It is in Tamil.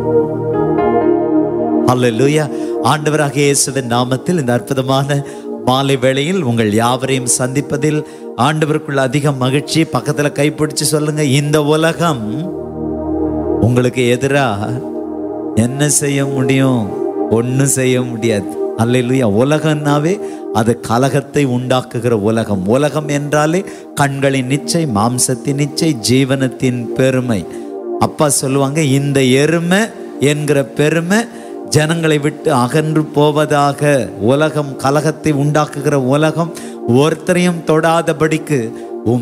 அல்லேலூயா ஆண்டவராக இயேசுவின் நாமத்தில் இந்த அற்புதமான மாலை வேளையில் உங்கள் யாவரையும் சந்திப்பதில் ஆண்டவருக்குள்ள அதிக மகிழ்ச்சி பக்கத்துல கைப்பிடிச்சு சொல்லுங்க இந்த உலகம் உங்களுக்கு எதிரா என்ன செய்ய முடியும் ஒன்றும் செய்ய முடியாது அல்லேலூயா உலகம்னாவே அது கலகத்தை உண்டாக்குகிற உலகம் உலகம் என்றாலே கண்களின் நிச்சை மாம்சத்தின் நிச்சை ஜீவனத்தின் பெருமை அப்பா சொல்லுவாங்க இந்த எருமை என்கிற பெருமை ஜனங்களை விட்டு அகன்று போவதாக உலகம் கலகத்தை உண்டாக்குகிற உலகம் ஒருத்தரையும் தொடாதபடிக்கு உம்